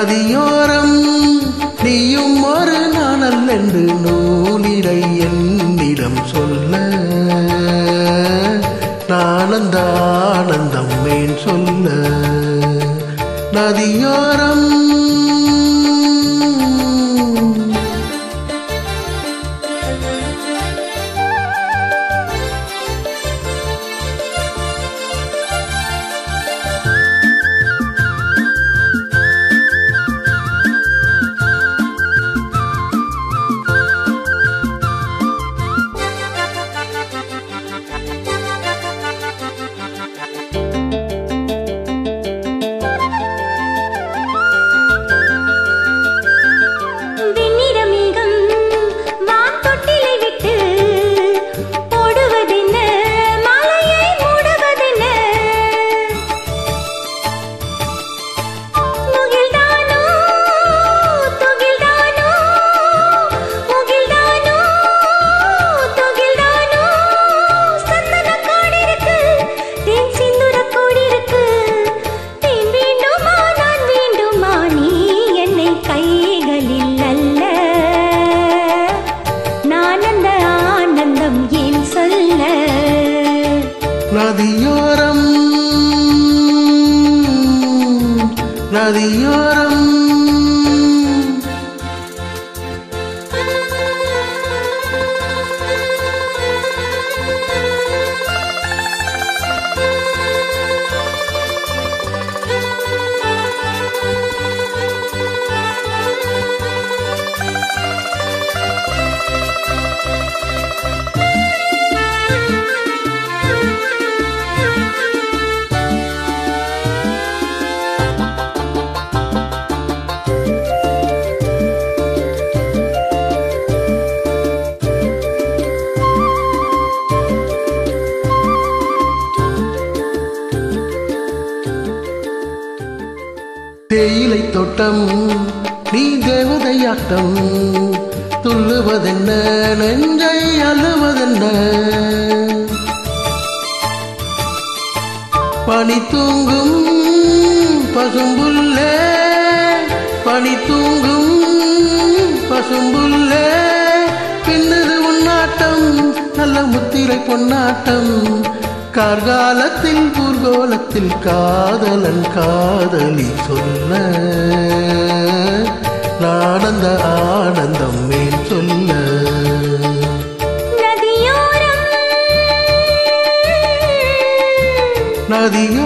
நதியோரம் நீயும் ஒரு நாணல் என்று நூலிடை என்னிடம் சொல்ல நானந்த ஆனந்தம் மேன் சொல்ல நதியோரம் வெண்ணிற மேகம் வான் தொட்டிலை விட்டு ஓடுவதென்ன மலையை மூடுவதென்ன முகில்தானோ துகில்தானோ முகில்தானோ துகில்தானோ சந்தன காடிருக்கு தேன் சிந்துர கோடிருக்கு தேன் வேண்டுமா நான் வேண்டுமா நீ என்னை கைகளில் அல்ல நான் அந்த ஆனந்தம் ஏன் சொல்ல நதியோரம் நதியோரம் தேயிலை தோட்டம் நீ தேவதையாட்டம் துள்ளுவதென்ன நெஞ்சை அழுவதென்ன பனி தூங்கும் பசும்புல்லே பனி தூங்கும் பசும்புல்லே பின்னது உன்னாட்டம் நல்ல முத்திரை பொன்னாட்டம் கார்காலத்தில் ஊர்கோலத்தில் காதலன் காதலி சொல்ல நானந்த ஆனந்தம் மேல் சொல்ல நதியோரம் நதியோ